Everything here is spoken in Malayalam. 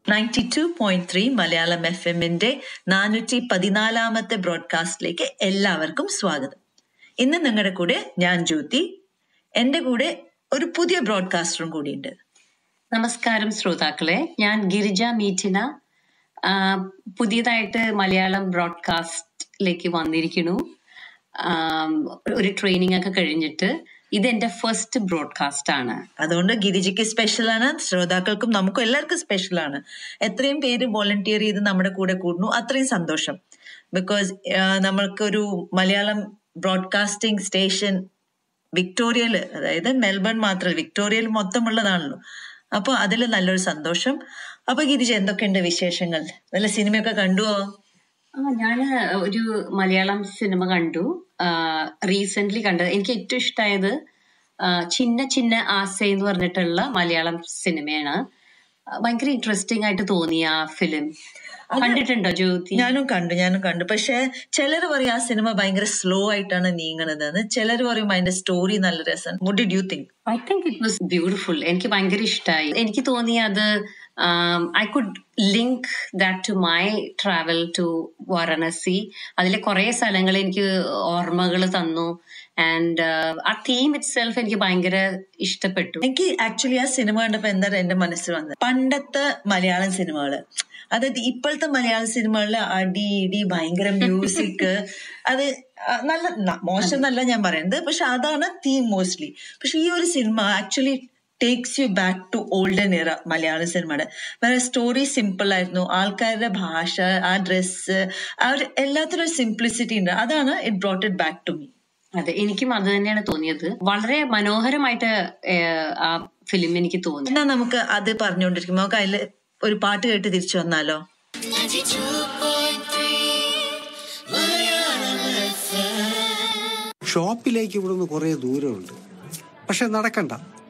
ninety two point three Malayalam F എമ്മിന്റെ നാനൂറ്റി പതിനാലാമത്തെ ബ്രോഡ്കാസ്റ്റിലേക്ക് എല്ലാവർക്കും സ്വാഗതം ഇന്ന് നിങ്ങളുടെ കൂടെ ഞാൻ ജ്യോതി എന്റെ കൂടെ ഒരു പുതിയ ബ്രോഡ്കാസ്റ്ററും കൂടിയുണ്ട് നമസ്കാരം ശ്രോതാക്കളെ ഞാൻ ഗിരിജ മീറ്റിന ആ, പുതിയതായിട്ട് മലയാളം ബ്രോഡ്കാസ്റ്റിലേക്ക് വന്നിരിക്കുന്നു ആം, ഒരു ട്രെയിനിങ് ഒക്കെ കഴിഞ്ഞിട്ട് ഇത് എന്റെ ഫസ്റ്റ് ബ്രോഡ്കാസ്റ്റ് ആണ് അതുകൊണ്ട് ഗിരിജയ്ക്ക് സ്പെഷ്യലാണ് ശ്രോതാക്കൾക്കും നമുക്കും എല്ലാവർക്കും സ്പെഷ്യലാണ് എത്രയും പേര് വോളണ്ടിയർ ചെയ്ത് നമ്മുടെ കൂടെ കൂടുന്നു അത്രയും സന്തോഷം ബിക്കോസ് നമ്മൾക്കൊരു മലയാളം ബ്രോഡ്കാസ്റ്റിംഗ് സ്റ്റേഷൻ വിക്ടോറിയയിൽ അതായത് മെൽബൺ മാത്രമല്ല വിക്ടോറിയയിൽ മൊത്തമുള്ളതാണല്ലോ അപ്പൊ അതിൽ നല്ലൊരു സന്തോഷം അപ്പൊ ഗിരിജ എന്തൊക്കെയുണ്ട് വിശേഷങ്ങൾ നല്ല സിനിമയൊക്കെ കണ്ടുവോ ആ ഞാൻ ഒരു മലയാളം സിനിമ കണ്ടു റീസെന്റ് കണ്ടത് എനിക്ക് ഏറ്റവും ഇഷ്ടമായത് ആ, ചിന്ന ചിന്ന ആസ എന്ന് പറഞ്ഞിട്ടുള്ള മലയാളം സിനിമയാണ് ആ, ഭയങ്കര ഇൻട്രസ്റ്റിംഗ് ആയിട്ട് തോന്നി ആ ഫിലിം കണ്ടിട്ടുണ്ടോ ജ്യോതി ഞാനും കണ്ടു ഞാനും കണ്ടു പക്ഷെ ചിലർ പറയും ആ സിനിമ ഭയങ്കര സ്ലോ ആയിട്ടാണ് നീങ്ങണത് ചിലർ പറയും അതിന്റെ സ്റ്റോറി നല്ല രസം would did you think I think it was beautiful എനിക്ക് ഭയങ്കര ഇഷ്ടമായി എനിക്ക് തോന്നി അത് I could link that to my travel to Varanasi അതിലെ കുറെ സ്ഥലങ്ങൾ എനിക്ക് ഓർമ്മകൾ തന്നു ആൻഡ് ആ തീം ഇറ്റ് സെൽഫ് എനിക്ക് ഭയങ്കര ഇഷ്ടപ്പെട്ടു എനിക്ക് ആക്ച്വലി ആ സിനിമ കണ്ടപ്പോ എന്താണ് എന്റെ മനസ്സിൽ വന്നത് പണ്ടത്തെ മലയാളം സിനിമകള് അതായത് ഇപ്പോഴത്തെ മലയാളം സിനിമകളിൽ അടി ഇടി ഭയങ്കര മ്യൂസിക് അത് ആ, നല്ല ന- മോശം എന്നല്ല ഞാൻ പറയുന്നത് പക്ഷെ അതാണ് തീം മോസ്റ്റ്ലി പക്ഷെ ഈ ഒരു cinema actually takes you back to olden era Malayalam സിനിമയുടെ വേറെ സ്റ്റോറി സിമ്പിൾ ആയിരുന്നു ആൾക്കാരുടെ ഭാഷ ആ ഡ്രസ്സ് ആ ഒരു എല്ലാത്തിനും ഒരു സിംപ്ലിസിറ്റി ഉണ്ട് അതാണ് it brought it back to me അതെ എനിക്കും അത് തന്നെയാണ് തോന്നിയത് വളരെ മനോഹരമായിട്ട് ഏഹ്, ആ ഫിലിം എനിക്ക് തോന്നി എന്നാ നമുക്ക് അത് പറഞ്ഞുകൊണ്ടിരിക്കും നമുക്ക് അതിൽ ഒരു പാട്ട് കേട്ട് തിരിച്ചു വന്നാലോ ഷോപ്പിലേക്ക് ഇവിടുന്ന് കുറേ ദൂരമുണ്ട് പക്ഷെ നടക്കണ്ട